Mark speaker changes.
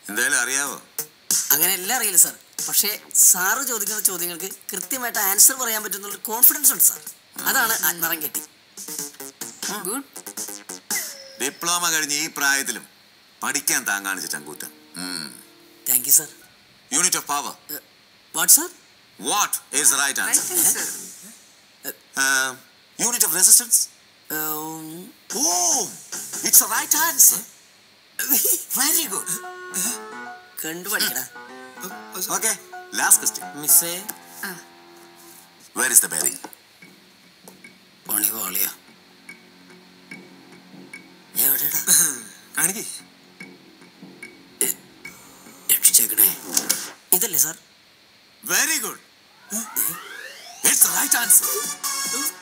Speaker 1: എന്തായാലും അറിയാവോ
Speaker 2: അങ്ങനെ എല്ലാം അറിയില്ല സാർ പക്ഷേ സാറ് ചോദിക്കുന്ന ചോദ്യങ്ങൾക്ക് കൃത്യമായിട്ട് ആൻസർ പറയാൻ പറ്റുന്ന കോൺഫിഡൻസ് ഉണ്ട് സാർ അതാണ് ആ നിറം കെട്ടി
Speaker 3: ഗുഡ്
Speaker 1: ഡിപ്ലോമ കഴിഞ്ഞ് ഈ പ്രായത്തിലും പഠിക്കാൻ താൻ കാണിച്ച ചങ്കൂറ്റം
Speaker 2: thank you sir
Speaker 1: unit of power
Speaker 2: what sir
Speaker 1: what is the right answer unit of resistance oh it's a right answer very good
Speaker 2: കണ്ടു പഠിക്കടാ
Speaker 1: ഓക്കെ ലാസ്റ്റ് ക്വസ്റ്റ്യൻ
Speaker 2: മിസ്സേ
Speaker 1: വേർ ഇസ് ദ ബെറി
Speaker 2: പണി പോളിയോ എവിടെടാ
Speaker 4: കാണിക്കേ
Speaker 2: രക്ഷിച്ചേക്കണേ ഇതല്ലേ sir
Speaker 1: very good it's the right answer